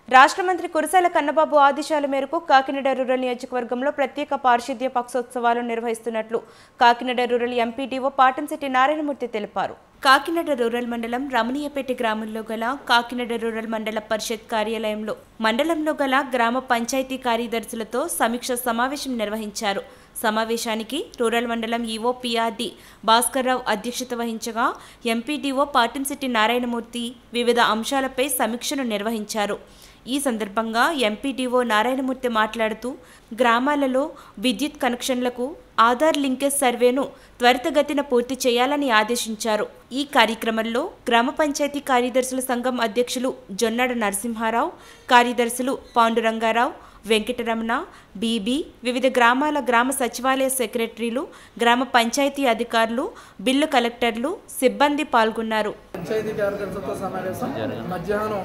రాష్ట్ర మంత్రి కురసాల కన్నబాబు ఆదేశాల మేరకు కాకినాడ రూరల్ నియోజకవర్గంలో ప్రత్యేక పారిశుద్ధ్య పక్షోత్సవాలు నిర్వహిస్తున్నట్లు కాకినాడ రూరల్ ఎంపీడీఓ పాటంశెట్టి నారాయణమూర్తి తెలిపారు కాకినాడ రూరల్ మండలం రమణీయపేట గ్రామంలో గల కాకినాడ రూరల్ మండల పరిషత్ కార్యాలయంలో మండలంలో గల గ్రామ పంచాయతీ కార్యదర్శులతో సమీక్ష సమావేశం నిర్వహించారు సమావేశానికి రూరల్ మండలం ఈవో పిఆర్డి భాస్కర్రావు అధ్యక్షత వహించగా ఎంపీడీఓ పాటంశెట్టి నారాయణమూర్తి వివిధ అంశాలపై సమీక్షను నిర్వహించారు ఈ సందర్భంగా ఎంపీడీఓ నారాయణమూర్తి మాట్లాడుతూ గ్రామాలలో విద్యుత్ కనెక్షన్లకు ఆధార్ లింకేజ్ సర్వేను త్వరితగతిన పూర్తి చేయాలని ఆదేశించారు ఈ కార్యక్రమంలో గ్రామ పంచాయతీ కార్యదర్శుల సంఘం అధ్యక్షులు జొన్నడ నరసింహారావు కార్యదర్శులు పాండురంగారావు వెంకటరమణ బీబీ వివిధ గ్రామాల గ్రామ సచివాలయ సెక్రటరీలు గ్రామ పంచాయతీ అధికారులు బిల్లు కలెక్టర్లు సిబ్బంది పాల్గొన్నారు పంచాయతీ కార్యదర్శులతో సమావేశం మధ్యాహ్నం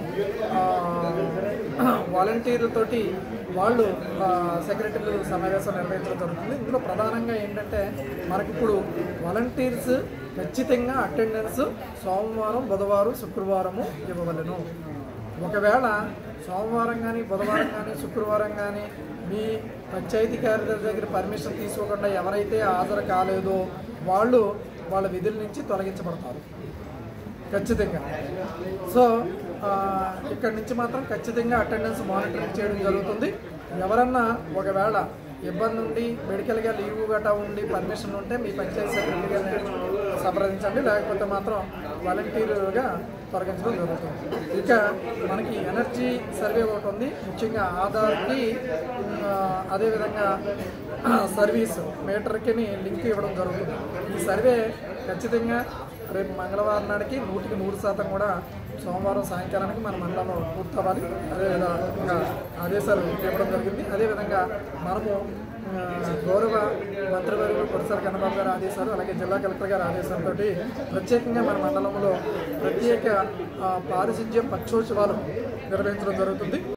ఆ, వాలంటీర్లతోటి వాళ్ళు ఆ, సెక్రటరీలు సమావేశం నిర్వహించడం జరుగుతుంది ఇందులో ప్రధానంగా ఏంటంటే మనకిప్పుడు వాలంటీర్స్ ఖచ్చితంగా అటెండెన్స్ సోమవారం బుధవారం శుక్రవారము ఇవ్వవలను ఒకవేళ సోమవారం కానీ బుధవారం కానీ శుక్రవారం కానీ మీ పంచాయతీ కార్యదర్శి దగ్గర పర్మిషన్ తీసుకోకుండా ఎవరైతే హాజరు కాలేదో వాళ్ళు వాళ్ళ విధుల నుంచి తొలగించబడతారు ఖచ్చితంగా సో ఆ, ఇక్కడి నుంచి మాత్రం ఖచ్చితంగా అటెండెన్స్ మానిటరింగ్ చేయడం జరుగుతుంది ఎవరన్నా ఒకవేళ ఇబ్బంది ఉండి మెడికల్గా లీవ్ గట్టా ఉండి పర్మిషన్ ఉంటే మీ పంచాయతీ సెక్రటరీ గారిని సంప్రదించండి లేకపోతే మాత్రం వాలంటీర్గా తొలగించడం జరుగుతుంది ఇక మనకి ఎనర్జీ సర్వే ఒకటి ఉంది ముఖ్యంగా ఆధార్కి ఆ, అదేవిధంగా సర్వీస్ మీటర్కి లింక్ ఇవ్వడం జరుగుతుంది ఈ సర్వే ఖచ్చితంగా రేపు మంగళవారం నాటికి నూటికి నూరు శాతం కూడా సోమవారం సాయంకాలానికి మన మండలంలో పూర్తవ్వాలి అదేవిధంగా ఆదేశాలు ఇవ్వడం జరిగింది అదేవిధంగా మనము ఆ, గౌరవ మంత్రివర్యులు కురసాల కన్నబాబు గారి ఆదేశాలు అలాగే జిల్లా కలెక్టర్ గారి ఆదేశాలతో ప్రత్యేకంగా మన మండలంలో ప్రత్యేక ఆ, పారిశుధ్య పక్షోత్సవాలు నిర్వహించడం జరుగుతుంది